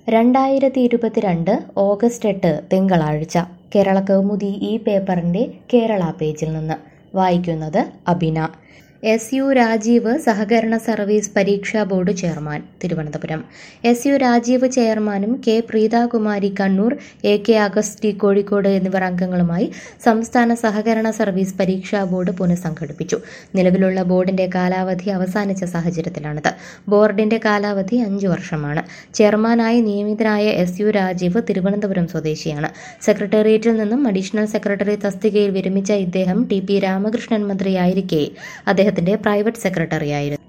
രണ്ടായിരത്തി ഇരുപത്തിരണ്ട് ഓഗസ്റ്റ് എട്ട് തിങ്കളാഴ്ച കേരള കൗമുദി ഈ പേപ്പറിൻ്റെ കേരള പേജിൽ നിന്ന് വായിക്കുന്നത് അബിന എസ് യു രാജീവ് സഹകരണ സർവീസ് പരീക്ഷാ board chairman Thiruvananthapuram S U Rajeev ചെയർമാനും K Preethakumari Kannur A K Augusty Kozhikode എന്നിവർ അംഗങ്ങളുമായി സംസ്ഥാന സഹകരണ സർവീസ് പരീക്ഷാ ബോർഡ് പുനഃസംഘടിപ്പിച്ചു നിലവിലുള്ള ബോർഡിന്റെ കാലാവധി അവസാനിച്ച സാഹചര്യത്തിലാണിത് ബോർഡിന്റെ കാലാവധി അഞ്ചു വർഷമാണ് ചെയർമാനായി നിയമിതനായ എസ് യു രാജീവ് തിരുവനന്തപുരം സ്വദേശിയാണ് സെക്രട്ടേറിയറ്റിൽ നിന്നും അഡീഷണൽ സെക്രട്ടറി തസ്തികയിൽ വിരമിച്ച ഇദ്ദേഹം ടി പി രാമകൃഷ്ണൻ മന്ത്രിയായിരിക്കെ അദ്ദേഹത്തിന്റെ പ്രൈവറ്റ് സെക്രട്ടറിയായിരുന്നു